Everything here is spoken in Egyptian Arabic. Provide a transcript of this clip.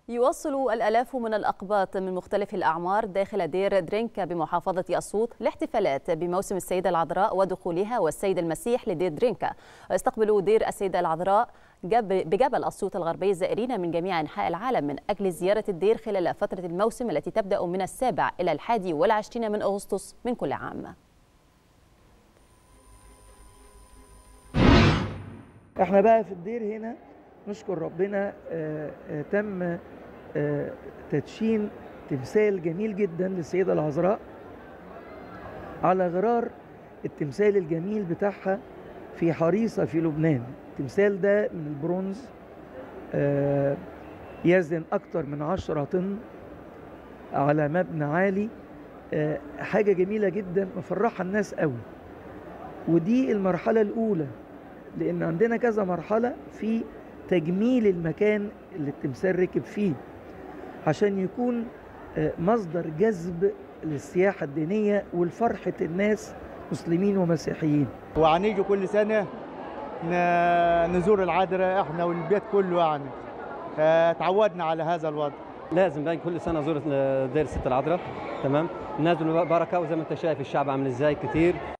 يواصل الآلاف من الأقباط من مختلف الأعمار داخل دير درينكا بمحافظة أسيوط الاحتفالات بموسم السيدة العذراء ودخولها والسيد المسيح لدير درينكا ويستقبل دير السيدة العذراء بجبل أسيوط الغربي الزائرين من جميع أنحاء العالم من أجل زيارة الدير خلال فترة الموسم التي تبدأ من السابع إلى الحادي والعشرين من أغسطس من كل عام احنا بقى في الدير هنا نشكر ربنا آه، آه، تم آه، تدشين تمثال جميل جدا للسيدة العذراء على غرار التمثال الجميل بتاعها في حريصة في لبنان التمثال ده من البرونز آه، يزن أكتر من عشرة طن على مبنى عالي آه، حاجة جميلة جدا مفرحة الناس قوي ودي المرحلة الأولى لأن عندنا كذا مرحلة في تجميل المكان اللي التمثال ركب فيه عشان يكون آه، مصدر جذب للسياحة الدينية والفرحة الناس مسلمين ومسيحيين وهنيجي كل سنة ن- نزور العذراء احنا والبيت كله يعني آه، تعودنا على هذا الوضع لازم باين كل سنه ازور دير الست العذراء تمام نازل بركه وزي ما انت شايف الشعب عامل ازاي كتير